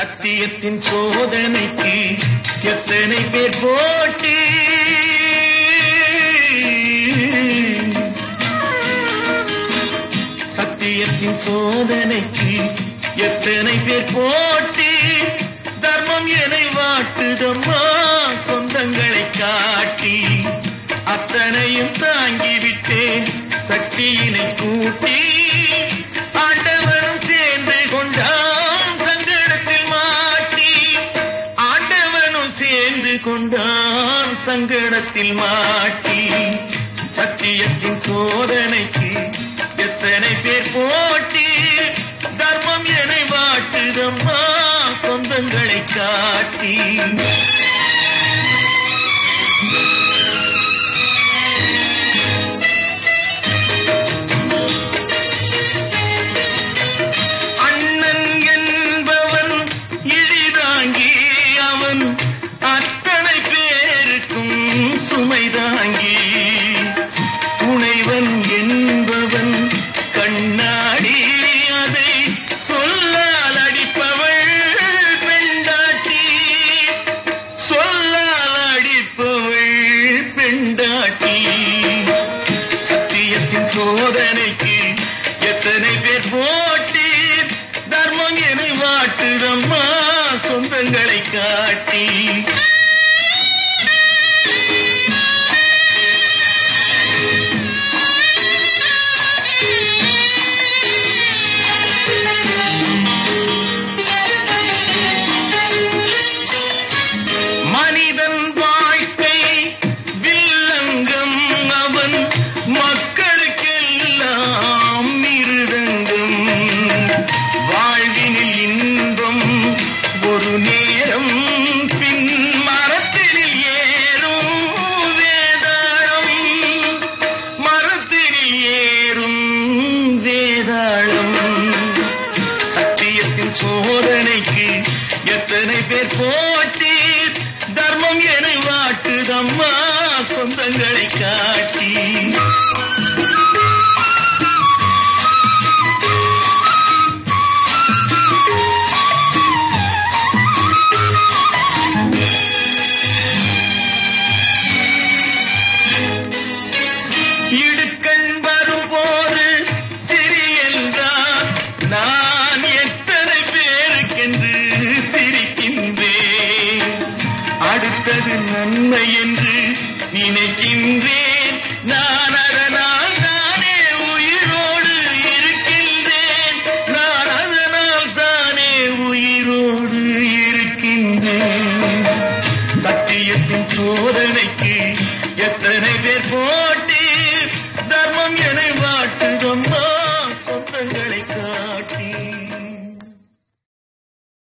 சத்தியத்தின் சோதனைக்கு எத்தனை பேர் போட்டி சத்தியத்தின் சோதனைக்கு எத்தனை பேர் போட்டி தர்மம் என வாட்டுதம்மா சொந்தங்களை காட்டி அத்தனையும் தாங்கிவிட்டேன் சக்தியினை கூட்டி ஆண்டவரும் சேர்ந்து கொண்டான் சங்கடத்தில் மாட்டி ஆண்டவனும் சேர்ந்து கொண்டான் சங்கடத்தில் மாட்டி சத்தியத்தின் சோதனைக்கு எத்தனை பேர் போட்டி தர்மம் என வாட்டுதம்மா சொந்தங்களை காட்டி அண்ணன் என்பவன் இழிதாங்கி அவன் அத்தனை பேருக்கும் சுமைதாங்கி துணைவன் என்பவன் கண்ணாடி அதை சொல்லால் அடிப்பவள் பெண்டாட்டி சொல்லால் அடிப்பவள் பெண்டாட்டி சத்தியத்தின் சோதனைக்கு எத்தனை பேர் போட்டி தர்மம் என வாட்டுதம்மா சொந்தங்களை காட்டி மனிதன் வாழ்க்கை வில்லங்கம் அவன் மக்களுக்கெல்லாம் மிருதங்கம் வாழ்வினில் இன்பம் ஒரு நேரம் பின் மரத்தினில் ஏறும் வேதாளம் மரத்தினில் ஏறும் வேதாளம் சத்தியத்தின் சோதனைக்கு எத்தனை பேர் போட்டி தர்மம் என வாட்டுதம்மா சொந்தங்களை காட்டி இடுக்கண் வரும்போது சிறியென்றான் நான் எத்தனை பேருக்கென்று சிரிக்கின்றேன் அடுத்தது நன்மை என்று நினைக்கின்றேன் நான் அதனால் தானே உயிரோடு இருக்கின்றேன் நான் அதனால் தானே உயிரோடு இருக்கின்றேன் சத்தியத்தின் சோதனைக்கு எத்தனை பேர் போ